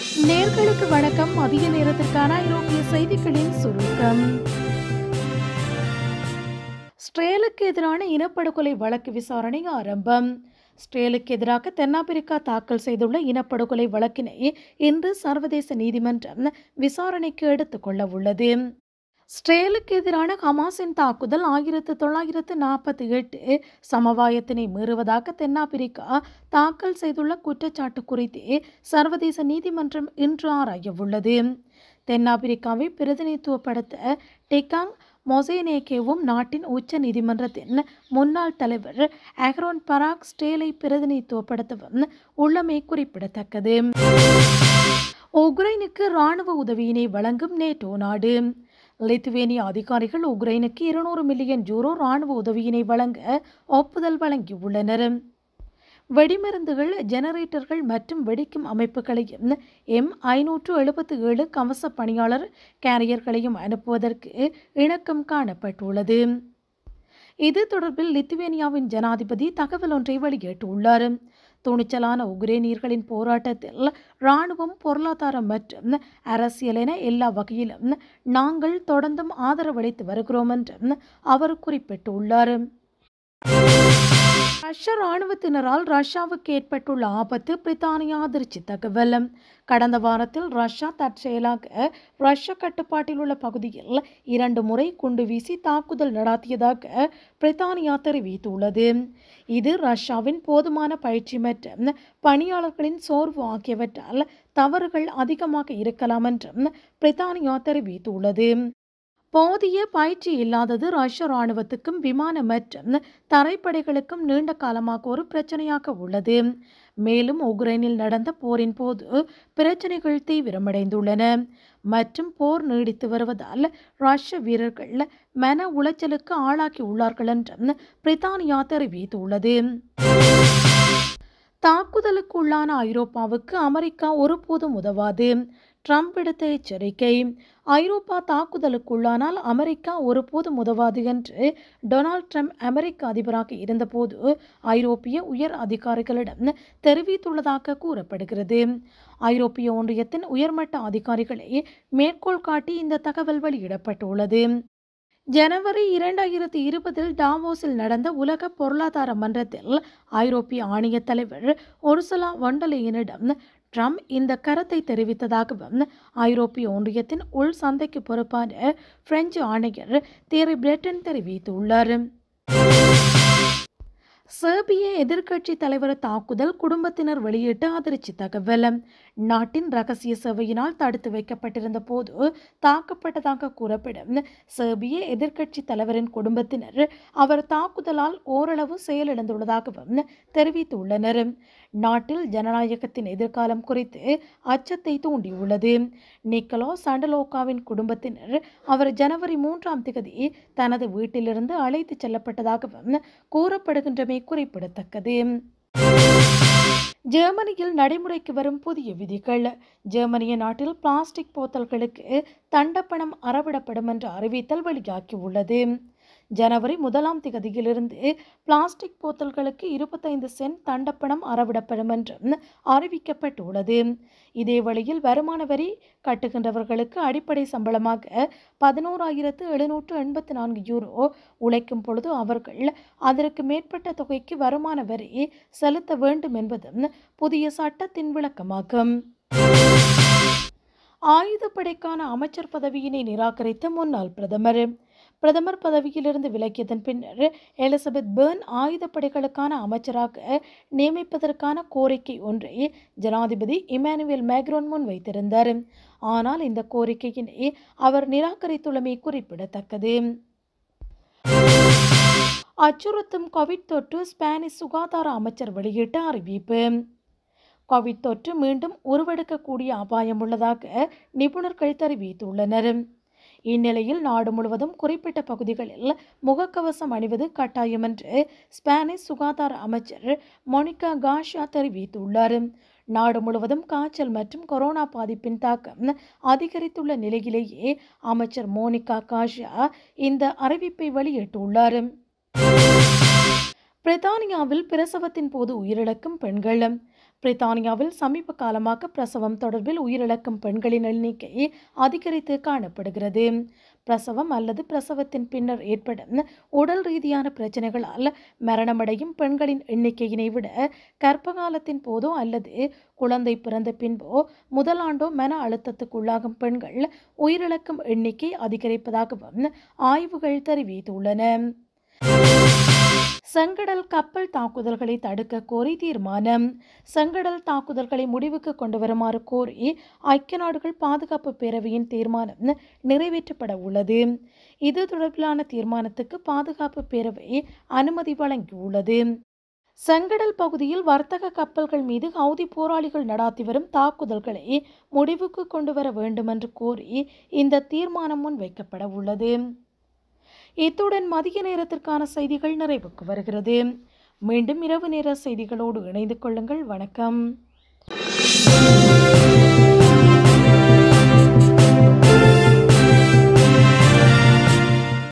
நேர்களுக்கு வணக்கம் மதிய நேரத்திற்கான ஐரோப்பிய செய்திகளின் சுருக்கம் ஸ்ட்ரேலுக்கு எதிரான இனப்படுகொலை வழக்கு விசாரணை ஆரம்பம் ஸ்ட்ரேலுக்கு எதிராக தென்னாப்பிரிக்கா தாக்கல் செய்துள்ள இனப்படுகொலை வழக்கினை இன்று சர்வதேச நீதிமன்றம் விசாரணைக்கு எடுத்துக்கொள்ள உள்ளது ஸ்ட்ரேலுக்கு எதிரான ஹமாஸின் தாக்குதல் ஆயிரத்து தொள்ளாயிரத்து நாற்பத்தி எட்டு சமவாயத்தினை மீறுவதாக தென்னாப்பிரிக்கா தாக்கல் செய்துள்ள குற்றச்சாட்டு குறித்து சர்வதேச நீதிமன்றம் இன்று ஆராய உள்ளது தென்னாப்பிரிக்காவை பிரதிநிதித்துவப்படுத்த டெக்காங் மொசேனேகேவும் நாட்டின் உச்ச நீதிமன்றத்தின் முன்னாள் தலைவர் அஹ்ரோன் பராக் ஸ்டேலை பிரதிநிதித்துவப்படுத்தவும் உள்ளமை குறிப்பிடத்தக்கது உக்ரைனுக்கு இராணுவ உதவியினை வழங்கும் நேட்டோ நாடு லித்துவேனிய அதிகாரிகள் உக்ரைனுக்கு இருநூறு மில்லியன் யூரோ இராணுவ உதவியினை வழங்க ஒப்புதல் வழங்கியுள்ளனர் வெடிமருந்துகள் ஜெனரேட்டர்கள் மற்றும் வெடிக்கும் அமைப்புகளையும் எம் ஐநூற்று எழுபத்தி ஏழு கவச பணியாளர் கேரியர்களையும் அனுப்புவதற்கு இணக்கம் காணப்பட்டுள்ளது இது தொடர்பில் லித்துவேனியாவின் ஜனாதிபதி தகவல் ஒன்றை வெளியிட்டுள்ளார் துணிச்சலான உக்ரேனியர்களின் போராட்டத்தில் இராணுவம் பொருளாதாரம் மற்றும் அரசியல் என எல்லா வகையிலும் நாங்கள் தொடர்ந்தும் ஆதரவளித்து வருகிறோம் என்றும் அவர் குறிப்பிட்டுள்ளார் ரஷ்ய இராணுவத்தினரால் ரஷ்யாவுக்கு ஏற்பட்டுள்ள ஆபத்து பிரித்தானியா அதிர்ச்சி தகவல் கடந்த வாரத்தில் ரஷ்யா தற்செயலாக ரஷ்ய கட்டுப்பாட்டில் உள்ள பகுதியில் இரண்டு முறை குண்டு வீசி தாக்குதல் நடாத்தியதாக பிரித்தானியா தெரிவித்துள்ளது இது ரஷ்யாவின் போதுமான பயிற்சி மற்றும் பணியாளர்களின் சோர்வு ஆகியவற்றால் தவறுகள் அதிகமாக இருக்கலாம் என்றும் பிரித்தானியா தெரிவித்துள்ளது போதிய பயிற்சி இல்லாதது ரஷ்ய இராணுவத்துக்கும் விமான மற்றும் தரைப்படைகளுக்கும் நீண்ட காலமாக ஒரு பிரச்சனையாக உள்ளது மேலும் உக்ரைனில் நடந்த போரின் போது பிரச்சனைகள் தீவிரமடைந்துள்ளன மற்றும் போர் நீடித்து வருவதால் ரஷ்ய வீரர்கள் மன உளைச்சலுக்கு ஆளாக்கி உள்ளார்கள் என்றும் பிரித்தானியா தெரிவித்துள்ளது தாக்குதலுக்கு உள்ளான ஐரோப்பாவுக்கு அமெரிக்கா ஒருபோதும் உதவாது ட்ரம்ப் விடுத்த எச்சரிக்கை ஐரோப்பா தாக்குதலுக்குள்ளானால் அமெரிக்கா ஒருபோதும் உதவாது என்று டொனால்ட் ட்ரம்ப் அமெரிக்க அதிபராக இருந்தபோது ஐரோப்பிய உயர் அதிகாரிகளிடம் தெரிவித்துள்ளதாக கூறப்படுகிறது ஐரோப்பிய ஒன்றியத்தின் உயர்மட்ட அதிகாரிகளை மேற்கோள் காட்டி இந்த தகவல் வெளியிடப்பட்டுள்ளது ஜனவரி இரண்டாயிரத்தி இருபதில் டாவோஸில் நடந்த உலக பொருளாதார மன்றத்தில் ஐரோப்பிய ஆணைய தலைவர் ஒருசலா வண்டலையனிடம் ட்ரம்ப் இந்த கருத்தை தெரிவித்ததாகவும் ஐரோப்பிய ஒன்றியத்தின் உள் சந்தைக்கு பொறுப்பான பிரெஞ்சு ஆணையர் தேரி பிரெட்டன் தெரிவித்துள்ளார் சேர்பிய எதிர்க்கட்சி தலைவர் தாக்குதல் குடும்பத்தினர் வெளியிட்ட அதிர்ச்சி தகவல் நாட்டின் ரகசிய சேவையினால் தடுத்து வைக்கப்பட்டிருந்த போது தாக்கப்பட்டதாக கூறப்படும் சேர்பிய எதிர்க்கட்சி தலைவரின் குடும்பத்தினர் அவர் தாக்குதலால் ஓரளவு செயலிழந்துள்ளதாகவும் தெரிவித்துள்ளனர் நாட்டில் ஜனநாயகத்தின் எதிர்காலம் குறித்து அச்சத்தை தூண்டியுள்ளது நிக்கலோ சண்டலோகாவின் குடும்பத்தினர் அவர் ஜனவரி மூன்றாம் தேதி தனது வீட்டிலிருந்து அழைத்துச் செல்லப்பட்டதாகவும் கூறப்படுகின்றமை குறிப்பிடத்தக்கது ஜெர்மனியில் நடைமுறைக்கு வரும் புதிய விதிகள் ஜெர்மனிய நாட்டில் பிளாஸ்டிக் போத்தல்களுக்கு தண்டப்பணம் அறவிடப்படும் என்ற அறிவித்தல் வெளியாகியுள்ளது ஜனவரி முதலாம் திகதியிலிருந்து பிளாஸ்டிக் போத்தல்களுக்கு இருபத்தைந்து சென்ட் தண்டப்பணம் அறவிடப்படும் என்றும் அறிவிக்கப்பட்டுள்ளது இதே வழியில் வருமான வரி கட்டுகின்றவர்களுக்கு அடிப்படை சம்பளமாக பதினோராயிரத்து எழுநூற்று எண்பத்தி நான்கு யூரோ உழைக்கும் பொழுது அவர்கள் அதற்கு மேற்பட்ட தொகைக்கு வருமான வரி செலுத்த வேண்டும் என்பதும் புதிய சட்டத்தின் விளக்கமாகும் ஆயுதப்படைக்கான அமைச்சர் பதவியினை நிராகரித்த முன்னாள் பிரதமர் பிரதமர் பதவியிலிருந்து விலகியதன் பின்னர் எலிசபெத் பேர்ன் ஆயுதப்படைகளுக்கான அமைச்சராக நியமிப்பதற்கான கோரிக்கை ஒன்றை ஜனாதிபதி இமானுவேல் மேக்ரோன் முன்வைத்திருந்தார் ஆனால் இந்த கோரிக்கையினை அவர் நிராகரித்துள்ளமை குறிப்பிடத்தக்கது அச்சுறுத்தும் கோவிட் தொற்று ஸ்பானிஷ் சுகாதார அமைச்சர் வெளியிட்ட அறிவிப்பு கோவிட் தொற்று மீண்டும் உருவெடுக்கக்கூடிய அபாயம் உள்ளதாக நிபுணர்கள் தெரிவித்துள்ளனர் இந்நிலையில் நாடு முழுவதும் குறிப்பிட்ட பகுதிகளில் முகக்கவசம் அணிவது கட்டாயம் என்று ஸ்பானிஷ் சுகாதார அமைச்சர் மொனிகா காஷா தெரிவித்துள்ளார் நாடு முழுவதும் காய்ச்சல் மற்றும் கொரோனா பாதிப்பின் தாக்கம் அதிகரித்துள்ள நிலையிலேயே அமைச்சர் மோனிகா காஷா இந்த அறிவிப்பை வெளியிட்டுள்ளார் பிரித்தானியாவில் பிரசவத்தின் போது உயிரிழக்கும் பெண்கள் பிரித்தானியாவில் சமீப காலமாக பிரசவம் தொடர்பில் உயிரிழக்கும் பெண்களின் எண்ணிக்கை அதிகரித்து காணப்படுகிறது பிரசவம் அல்லது பிரசவத்தின் பின்னர் ஏற்படும் உடல் ரீதியான பிரச்சனைகளால் மரணமடையும் பெண்களின் எண்ணிக்கையினை விட கர்ப்பகாலத்தின் போதோ அல்லது குழந்தை பிறந்த பின்போ முதலாண்டோ மன அழுத்தத்துக்குள்ளாகும் பெண்கள் உயிரிழக்கும் எண்ணிக்கை அதிகரிப்பதாகவும் ஆய்வுகள் தெரிவித்துள்ளன செங்கடல் கப்பல் தாக்குதல்களை தடுக்க கோரி தீர்மானம் செங்கடல் தாக்குதல்களை முடிவுக்கு கொண்டு வருமாறு கோரி ஐக்கிய நாடுகள் பாதுகாப்பு பேரவையின் தீர்மானம் நிறைவேற்றப்பட உள்ளது இது தொடர்பிலான தீர்மானத்துக்கு பாதுகாப்பு பேரவை அனுமதி வழங்கியுள்ளது செங்கடல் பகுதியில் வர்த்தக கப்பல்கள் மீது ஹவுதி போராளிகள் நடாத்தி வரும் தாக்குதல்களை முடிவுக்கு கொண்டு வர வேண்டும் என்று கோரி இந்த தீர்மானம் முன்வைக்கப்பட உள்ளது இத்துடன் மதிய நேரத்திற்கான செய்திகள் நிறைவுக்கு வருகிறது மீண்டும் இரவு நேர செய்திகளோடு இணைந்து கொள்ளுங்கள் வணக்கம்